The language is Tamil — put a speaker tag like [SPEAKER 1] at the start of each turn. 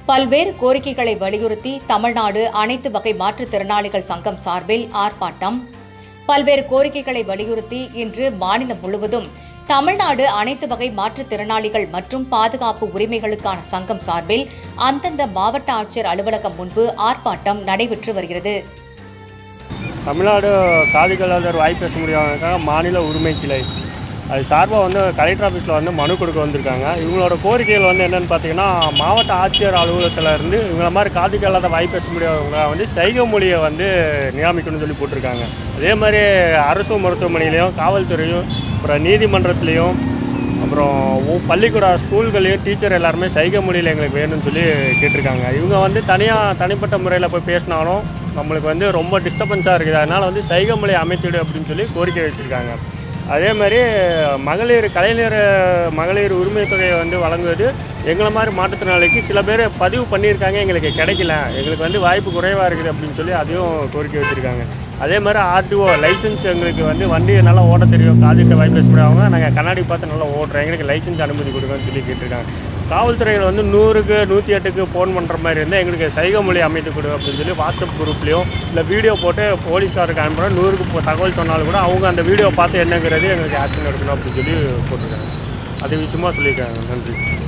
[SPEAKER 1] பல்வேறு கோரிக்கைகளை வலியுறுத்தி தமிழ்நாடு அனைத்து வகை மாற்றுத்திறனாளிகள் சங்கம் சார்பில் ஆர்ப்பாட்டம் பல்வேறு கோரிக்கைகளை வலியுறுத்தி இன்று மாநிலம் முழுவதும் தமிழ்நாடு அனைத்து வகை மாற்றுத்திறனாளிகள் மற்றும் பாதுகாப்பு உரிமைகளுக்கான சங்கம் சார்பில் அந்தந்த மாவட்ட ஆட்சியர் அலுவலகம் முன்பு ஆர்ப்பாட்டம் நடைபெற்று வருகிறது
[SPEAKER 2] தமிழ்நாடு காதுகளாளர் வாய் பேச முடியாதவங்களுக்காக மாநில உரிமை கிளை அது சார்பாக வந்து கலெக்டர் ஆஃபீஸில் வந்து மனு கொடுக்க வந்திருக்காங்க இவங்களோட கோரிக்கைகள் வந்து என்னென்னு பார்த்தீங்கன்னா மாவட்ட ஆட்சியர் அலுவலகத்தில் இருந்து இவங்கள மாதிரி காது கேளாத வாய் பேச முடியாதவங்க வந்து சைகை மொழியை வந்து நியமிக்கணும்னு சொல்லி போட்டிருக்காங்க அதே மாதிரி அரசு மருத்துவமனையிலையும் காவல்துறையும் அப்புறம் நீதிமன்றத்துலேயும் அப்புறம் ஒ- பள்ளிக்கூட ஸ்கூல்களையும் டீச்சர் எல்லாருமே சைகை மொழியில் எங்களுக்கு வேணும்னு சொல்லி கேட்டிருக்காங்க இவங்க வந்து தனியாக தனிப்பட்ட முறையில் போய் பேசினாலும் நம்மளுக்கு வந்து ரொம்ப டிஸ்டர்பன்ஸாக இருக்குது அதனால் வந்து சைகை மொழி அமைத்திடு அப்படின்னு சொல்லி கோரிக்கை வச்சுருக்காங்க அதே மாதிரி மகளிர் கலைஞர் மகளிர் உரிமை தொகையை வந்து வழங்குவது எங்களை மாதிரி மாற்றுத்திறனாளிக்கு சில பேர் பதிவு பண்ணியிருக்காங்க எங்களுக்கு கிடைக்கல எங்களுக்கு வந்து வாய்ப்பு குறைவாக இருக்குது அப்படின்னு சொல்லி அதையும் கோரிக்கை வச்சுருக்காங்க அதே மாதிரி ஆர்டிஓ லைசன்ஸ் எங்களுக்கு வந்து வண்டி நல்லா ஓட்ட தெரியும் காதுகிட்ட வாய்ப்பு பேச முடியாதவங்க நாங்கள் கண்ணாடி பார்த்து நல்லா ஓட்டுறோம் எங்களுக்கு லைசன்ஸ் அனுமதி கொடுங்கன்னு சொல்லி கேட்டிருக்காங்க காவல்துறையில் வந்து நூறுக்கு நூற்றி எட்டுக்கு ஃபோன் பண்ணுற மாதிரி இருந்தால் எங்களுக்கு சைகை மொழி அமைத்து கொடு அப்படின்னு சொல்லி வாட்ஸ்அப் குரூப்லேயும் இல்லை வீடியோ போட்டு போலீஸ்காரருக்கு அனுப்புகிறோம் நூறுக்கு இப்போ தகவல் சொன்னாலும் கூட அவங்க அந்த வீடியோ பார்த்து என்னங்கிறது எங்களுக்கு ஆக்ஷன் எடுக்கணும் அப்படின்னு சொல்லி போட்டிருக்காங்க அது விஷயமா சொல்லியிருக்காங்க நன்றி